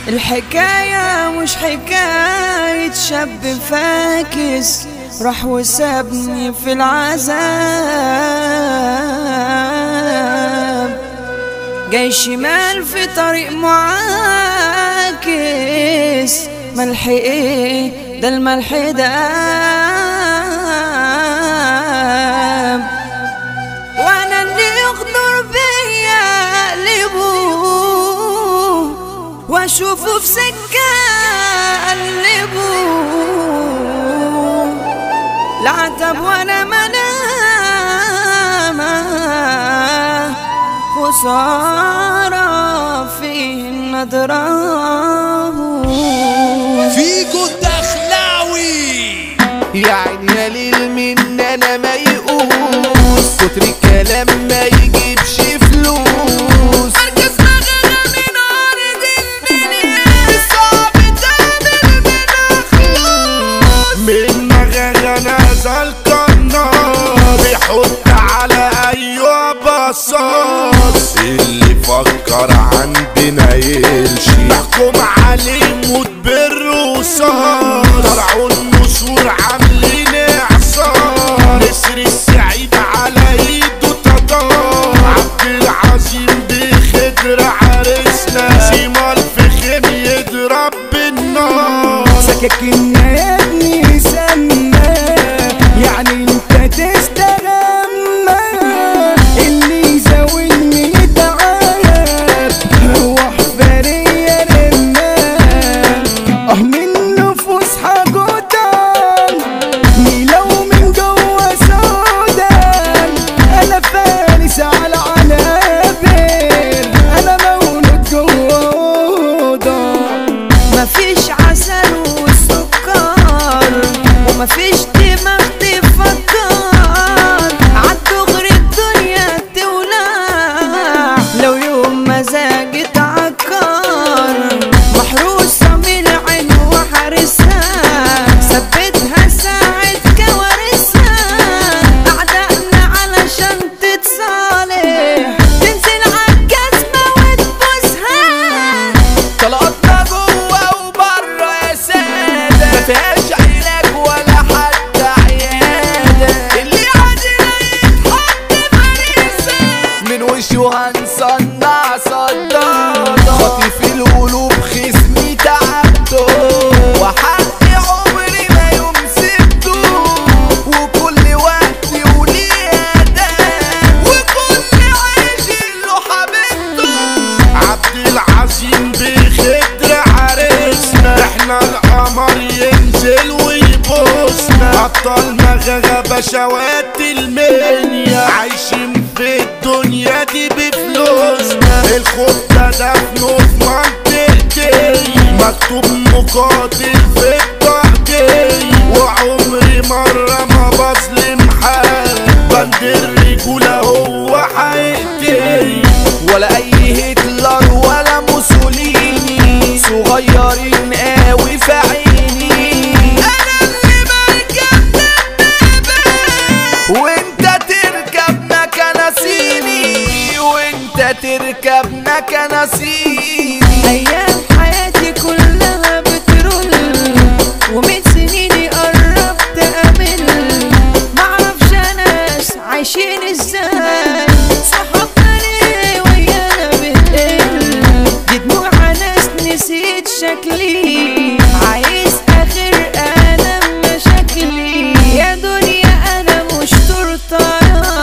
الحكاية مش حكاية شاب فاكس راح وسابني في العذاب جاي شمال في طريق معاكس ملح ايه ده الملح داب وانا اللي يغدر بيا اقلبه واشوفه في سكة اقلبه العتب وانا منامة خسارة فيه النضراب فيجو الدخلاوي يا عيني يا ليل من انا ما يقوس كتر الكلام ما يجيبش فلوس مركز مغنى من ارض المنيا صعب تعمل منها خلاص من مغاغا نزل النار بيحط على ايوه بصاص اللي فكر عندنا يمشي نحكم عليه موت بالرصاص طلعوا النسور عاملين اعصار نسر السعيد على ايده تطار عبد العظيم بخضر عرسنا سيما الفخم يضرب بالنار سكاكيننا يا ابني سما يعني انت تستغمى اللي يزاولني يتعب هو حفارية رمى اه من نفوس حاجوتان لو من جوا سودان انا فارس على عنابر انا مولود جوا اوضه مفيش عسل وسكر ومفيش دماغ تفكر عالدغري الدنيا تولع لو يوم مزاجي اتعكر محروسة من العين وحارسها ثبتها ساعة كوارثها أعدائنا علشان تتصالح تنزل عالجزمة وتبوسها طلقتنا جوه وبره يا سادة ما فيهاش علاج ولا حتى عيادة اللي عادنا يتحط فريسة من وشه هنصنع صدادة خاطف القلوب خصمي تعبته وحق عمري ما يوم سبته وكل وقت وليه أداة وكل عيش له حبيبته عبد العظيم بخدر عرسنا احنا القمر ينزل ويبوسنا ابطال مغاغا بشوات المنيا عايشين في الدنيا دي بفلوسنا الخوف ده دفنه في منطقتي مكتوب مقاتل في بطاقتي وعمري مرة ما بظلم حد بند الرجولة هو حقيقتي ولا اي هتلر ولا موسوليني صغيرين قوي في عيني انا اللي بركب دبابة وانت تركب مكنسيني وانت تركب مكنسيني أيام حياتي كلها بترول ومن سنيني قربت أمل معرفش ناس عايشين ازاي صحابنا ليه ويانا بتقل دي دموع ناس نسيت شكلي عايز آخر ألم مشاكلي يا دنيا أنا مش تورتة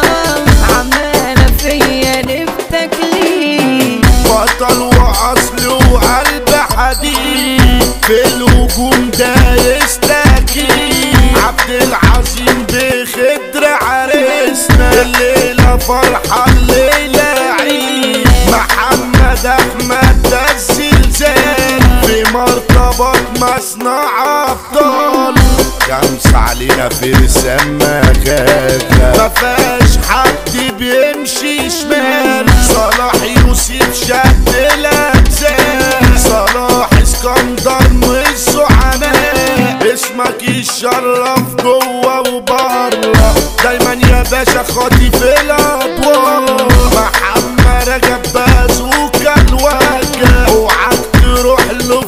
عمالة فيا نفتك ليه بطل واصل وقلب حديد في الهجوم ده يستكي عبد العظيم بخدر عرسنا الليلة فرحة الليلة عيد محمد احمد ده الزلزال في مرتبط مصنع ابطال شمس علينا فرسان مكاكا ما فيهاش حد بيمشي شمال صلاح يوسف شد الاجزاء صلاح اسكندر مش عناء اسمك يشرف جوه وبره دايما يا باشا خاطف الاضواء محمد رجب بازوكا الوجه اوعك تروح له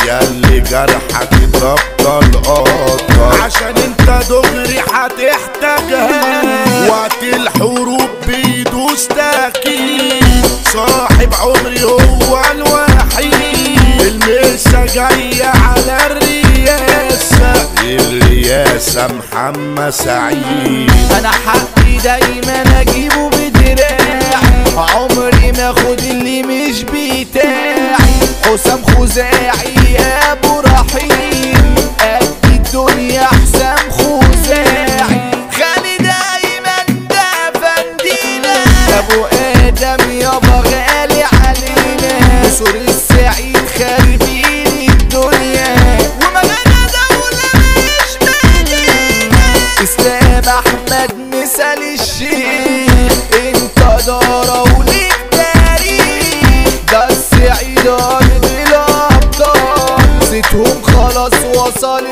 ياللي جرحك تبطل قطر عشان انت دغري هتحتاجها وقت الحروب بيدوس تأكيد صاحب عمري هو الوحيد المسا جاية على الرياسة الرياسة محمد سعيد انا حقي دايما اجيبه بدراعي عمري ما اخد اللي مش بتاعي حسام خزاعي يا ابو رحيم قد الدنيا حسام خزاعي خالي دايما ده فندينا ابو ادم يابا غالي علينا سور السعيد خاربين الدنيا ومجانا دولة مش مدينة اسلام احمد مثال الشيخ انت دارة وليك تاريخ ده السعيد ارض الابطال زيتهم خلاص وصل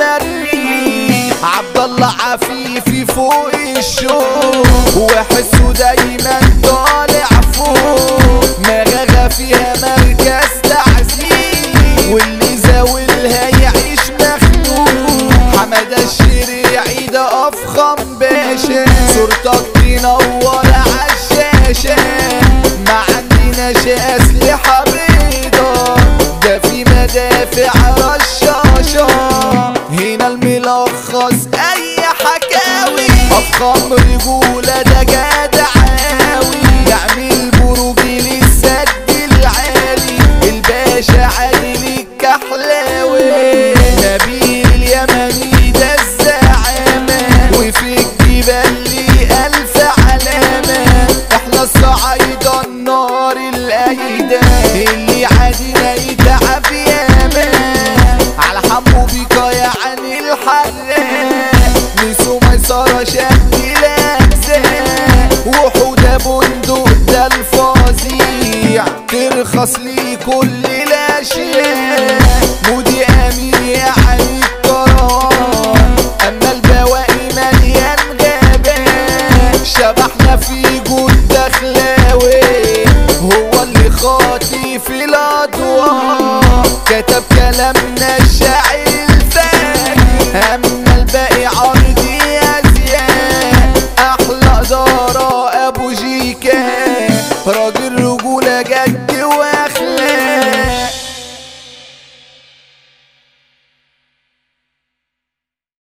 المريخ عبد الله عفيفي فوق الشوق وحسه دايما طالع فوق مغاغة فيها مركز تعزيز واللي زاولها يعيش مخنوق حمادة الشريعي ده افخم باشا صورتك تنور عالشاشة ما عندناش اسلحة بيضة ده في مدافع رشاشة هنا الملخص اي حكاوي افخم رجولة ده جدع قوي يعمل بروج للسد العالي الباشا عادل الكحلاوي نبيل اليمني ده الزعامة وفي الجبال لي ألف علامة احنا الصعايدة النار الأيدة اللي عادينا يتعب ياما على حمو بيكا يعني الحراق نسو ميسرة شكل الأجزاء وحودة بندق ده الفظيع ترخص لي كل الأشياء مودي أمين يعني القرار أما البواقي مليان غابات شبحنا في جود دخلاوي هو اللي خاطي في الأضواء كتب كلامنا